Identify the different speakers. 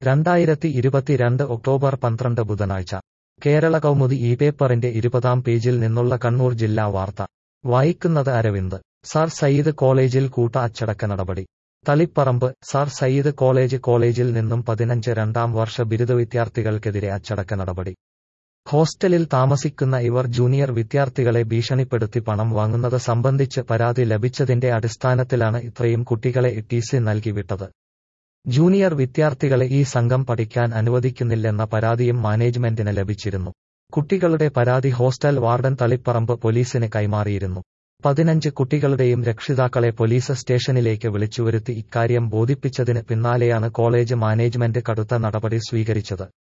Speaker 1: രണ്ടായിരത്തി ഇരുപത്തിരണ്ട് ഒക്ടോബർ പന്ത്രണ്ട് ബുധനാഴ്ച കേരള കൗമുദി ഈ പേപ്പറിന്റെ ഇരുപതാം പേജിൽ നിന്നുള്ള കണ്ണൂർ ജില്ലാ വാർത്ത വായിക്കുന്നത് അരവിന്ദ് സർ സയ്യിദ് കോളേജിൽ കൂട്ട അച്ചടക്ക നടപടി തളിപ്പറമ്പ് സർ സയ്യിദ് കോളേജ് കോളേജിൽ നിന്നും പതിനഞ്ച് രണ്ടാം വർഷ ബിരുദ വിദ്യാർത്ഥികൾക്കെതിരെ അച്ചടക്ക നടപടി ഹോസ്റ്റലിൽ താമസിക്കുന്ന ഇവർ ജൂനിയർ വിദ്യാർത്ഥികളെ ഭീഷണിപ്പെടുത്തി പണം വാങ്ങുന്നത് സംബന്ധിച്ച് പരാതി ലഭിച്ചതിന്റെ അടിസ്ഥാനത്തിലാണ് ഇത്രയും കുട്ടികളെ ടിസി നൽകി വിട്ടത് ജൂനിയർ വിദ്യാർത്ഥികളെ ഈ സംഘം പഠിക്കാൻ അനുവദിക്കുന്നില്ലെന്ന പരാതിയും മാനേജ്മെന്റിന് ലഭിച്ചിരുന്നു കുട്ടികളുടെ പരാതി ഹോസ്റ്റൽ വാർഡൻ തളിപ്പറമ്പ് പോലീസിന് കൈമാറിയിരുന്നു പതിനഞ്ച് കുട്ടികളുടെയും രക്ഷിതാക്കളെ പോലീസ് സ്റ്റേഷനിലേക്ക് വിളിച്ചുവരുത്തി ഇക്കാര്യം ബോധിപ്പിച്ചതിന് പിന്നാലെയാണ് കോളേജ് മാനേജ്മെന്റ് കടുത്ത നടപടി സ്വീകരിച്ചത്